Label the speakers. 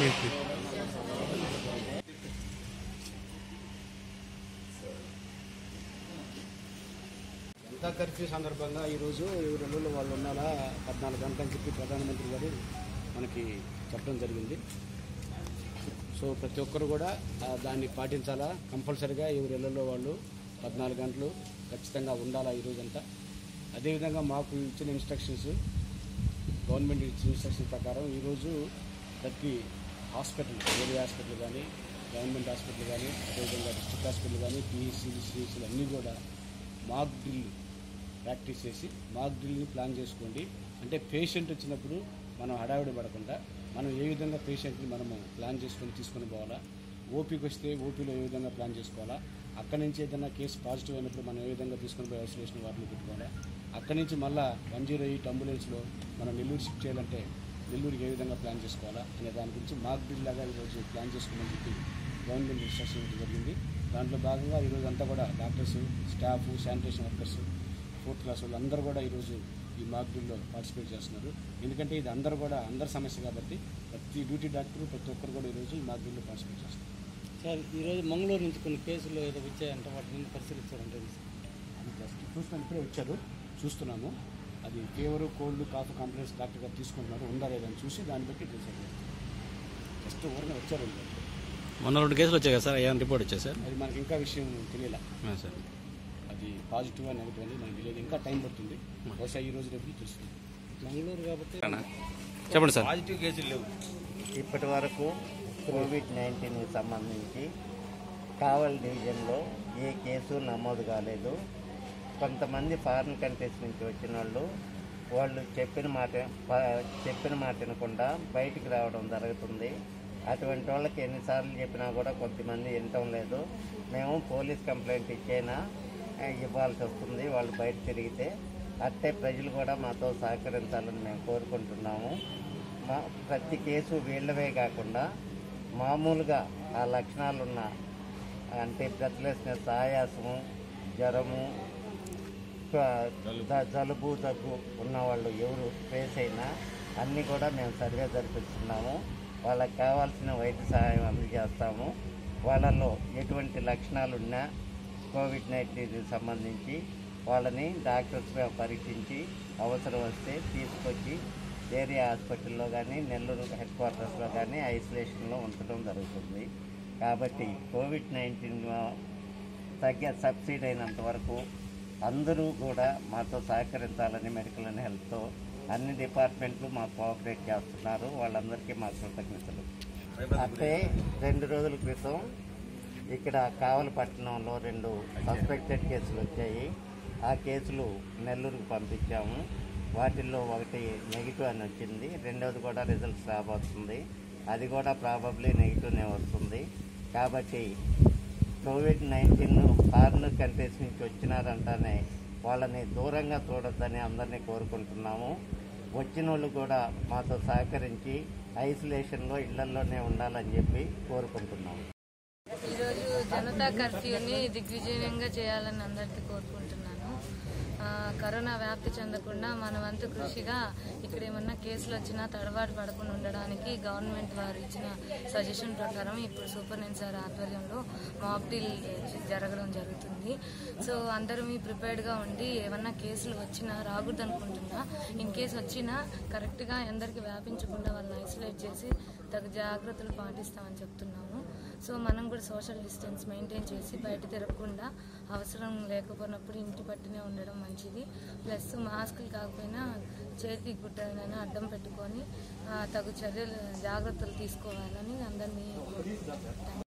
Speaker 1: Janata curfew సందర్భంగా ఈరోజు ఎవరెల్లులో వాళ్ళు ఉండాలా పద్నాలుగు గంటలని చెప్పి ప్రధానమంత్రి గారు మనకి చెప్పడం జరిగింది సో ప్రతి ఒక్కరు కూడా ఆ, దాన్ని పాటించాలా కంపల్సరిగా ఎవరెల్లులో వాళ్ళు పద్నాలుగు గంటలు ఖచ్చితంగా ఉండాలా ఈ రోజంతా అదేవిధంగా మాకు ఇచ్చిన ఇన్స్ట్రక్షన్స్ గవర్నమెంట్ ఇచ్చిన ఇన్స్ట్రక్షన్ ప్రకారం ఈరోజు ప్రతి హాస్పిటల్ ఏరియా హాస్పిటల్ కానీ గవర్నమెంట్ హాస్పిటల్ కానీ అదేవిధంగా డిస్ట్రిక్ట్ హాస్పిటల్ కానీ పిహెచ్సీలు సిహెచ్సీలు అన్నీ కూడా మాక్ డ్రిల్ ప్రాక్టీస్ చేసి మాక్ డ్రిల్ని ప్లాన్ చేసుకోండి అంటే పేషెంట్ వచ్చినప్పుడు మనం హడావిడి పడకుండా మనం ఏ విధంగా పేషెంట్ని మనము ప్లాన్ చేసుకొని తీసుకొని పోవాలా ఓపీకి వస్తే ఓపీలో ఏ విధంగా ప్లాన్ చేసుకోవాలా అక్కడి నుంచి ఏదైనా కేసు పాజిటివ్ అయినప్పుడు మనం ఏ విధంగా తీసుకొని పోయి ఐసోలేషన్ వార్డులో పెట్టుకోవాలా అక్కడి నుంచి మళ్ళా వన్ జీరో ఎయిట్ అంబులెన్స్లో మనం నెల్లూరు షిఫ్ట్ చేయాలంటే నెల్లూరుకి ఏ విధంగా ప్లాన్ చేసుకోవాలా అనే దాని గురించి మాక్ డ్రిల్ లాగా ఈరోజు ప్లాన్ చేసుకోమని చెప్పి గవర్నమెంట్ ఇన్స్ట్రక్షన్ ఇవ్వడం జరిగింది దాంట్లో భాగంగా ఈరోజు అంతా కూడా doctors staff sanitation workers fourth class వాళ్ళు అందరూ కూడా ఈరోజు ఈ మాక్ డ్రిల్లో పార్టిసిపేట్ చేస్తున్నారు ఎందుకంటే ఇది అందరూ కూడా అందరి సమస్య కాబట్టి ప్రతి డ్యూటీ డాక్టర్ ప్రతి ఒక్కరు కూడా ఈరోజు ఈ మాక్ డ్రిల్లో పార్టిసిపేట్ చేస్తున్నారు
Speaker 2: సార్ ఈరోజు మంగళూరు నుంచి కొన్ని కేసులు ఏదో వచ్చాయంటే వాటిని పరిశీలిస్తారంటే
Speaker 1: అది జస్ట్ చూస్తున్నాను ఇప్పుడే వచ్చారు చూస్తున్నాము అది fever cold cough complaints doctor గారు తీసుకుంటున్నారు ఉందా లేదని చూసి దాన్ని బట్టి డిసైడ్ చేస్తాం జస్ట్ ఊరిని వచ్చారు వీళ్ళు.
Speaker 3: మొన్న రెండు కేసులు వచ్చాయి కదా సార్ ఏమైనా రిపోర్ట్ వచ్చాయి సార్
Speaker 1: అది మనకి ఇంకా విషయం తెలియలే
Speaker 3: ఆ, సార్
Speaker 1: అది పాజిటివ్ అని నెగిటివ్ అని మనకి తెలియదు ఇంకా టైం పడుతుంది బహుశా ఈ రోజు రేపు తెలుస్తుంది
Speaker 2: మంగళూరు కాబట్టి
Speaker 3: చెప్పండి సార్
Speaker 4: పాజిటివ్ కేసులు లేవు
Speaker 5: ఇప్పటి వరకు కోవిడ్ నైన్టీన్కి సంబంధించి కావల్ డివిజన్లో ఏ కేసు నమోదు కాలేదు కొంతమంది ఫారిన్ కంట్రీస్ నుంచి వచ్చిన వాళ్ళు వాళ్ళు చెప్పిన మాట ప- చెప్పిన మాట వినకుండా బయటికి రావడం జరుగుతుంది అటువంటి వాళ్ళకి ఎన్నిసార్లు చెప్పినా కూడా కొంతమంది వినటం లేదు మేము పోలీస్ కంప్లైంట్ ఇచ్చైనా ఆ, ఇవ్వాల్సి వస్తుంది వాళ్ళు బయట తిరిగితే అట్టే ప్రజలు కూడా మాతో సహకరించాలని మేము కోరుకుంటున్నాము మా ప్రతి కేసు వీళ్ళవే కాకుండా మామూలుగా ఆ లక్షణాలున్న అంటే బ్రెత్లెస్నెస్ ఆయాసము జ్వరము జ- జలుబు దగ్గు ఉన్నవాళ్ళు ఎవరు ఫేస్ అయినా అన్నీ కూడా మేము సర్వే జరిపిస్తున్నాము వాళ్ళకి కావాల్సిన వైద్య సహాయం అందజేస్తాము వాళ్ళలో ఎటువంటి లక్షణాలు ఉన్నా కోవిడ్ నైన్టీన్కి సంబంధించి వాళ్ళని డాక్టర్స్ పరీక్షించి అవసరం వస్తే తీసుకొచ్చి ఏరియా హాస్పిటల్లో కానీ నెల్లూరు హెడ్ క్వార్టర్స్లో కానీ ఐసోలేషన్లో ఉంచడం జరుగుతుంది కాబట్టి కోవిడ్ నైన్టీన్ తగ్గ సబ్సిడీ అయినంత వరకు అందరూ కూడా మాతో సహకరించాలని మెడికల్ అండ్ హెల్త్తో అన్ని డిపార్ట్మెంట్లు మాకు కోఆపరేట్ చేస్తున్నారు వాళ్ళందరికీ మా కృతజ్ఞతలు అంటే రెండు రోజుల క్రితం ఇక్కడ కావలపట్నంలో రెండు సస్పెక్టెడ్ కేసులు వచ్చాయి ఆ కేసులు నెల్లూరుకు పంపించాము వాటిల్లో ఒకటి నెగిటివ్ అని వచ్చింది రెండవది కూడా రిజల్ట్స్ రాబోతుంది అది కూడా ప్రాబబ్లీ నెగిటివ్నే వస్తుంది కాబట్టి కోవిడ్ నైన్టీన్ ఫారిన్ కంట్రీస్ నుంచి వచ్చినారంటానే వాళ్ళని దూరంగా చూడొద్దని అందరినీ కోరుకుంటున్నాము వచ్చిన వాళ్ళు కూడా మాతో సహకరించి ఐసోలేషన్లో ఇళ్లలోనే ఉండాలని చెప్పి కోరుకుంటున్నాము
Speaker 6: ఈరోజు జనతా కర్ఫ్యూని దిగ్విజయంగా చేయాలని అందరికీ కోరుకుంటున్నాను ఆ, కరోనా వ్యాప్తి చెందకుండా మన వంతు కృషిగా ఇక్కడ ఏమన్నా కేసులు వచ్చినా తడబాటు పడకుండా ఉండడానికి గవర్నమెంట్ వారు ఇచ్చిన సజెషన్ ప్రకారం ఇప్పుడు సూపరింటెండెంట్ సార్ ఆధ్వర్యంలో మాక్ డీల్ జరగడం జరుగుతుంది సో అందరూ మీ ప్రిపేర్డ్గా ఉండి ఏమన్నా కేసులు వచ్చినా రాకూడదు అనుకుంటున్నా ఇన్ కేసు వచ్చినా కరెక్ట్గా అందరికీ వ్యాపించకుండా వాళ్ళని ఐసోలేట్ చేసి తగు జాగ్రత్తలు పాటిస్తామని చెప్తున్నాము సో మనం కూడా సోషల్ డిస్టెన్స్ మెయింటైన్ చేసి బయట తిరగకుండా అవసరం లేకపోయినప్పుడు ఇంటి పట్టునే ఉండడం మంచిది ప్లస్ మాస్కులు కాకపోయినా చేతి గుడ్డనైనా అడ్డం పెట్టుకొని ఆ, తగు చర్యలు జాగ్రత్తలు తీసుకోవాలని అందరినీ కోరుకుంటున్నాను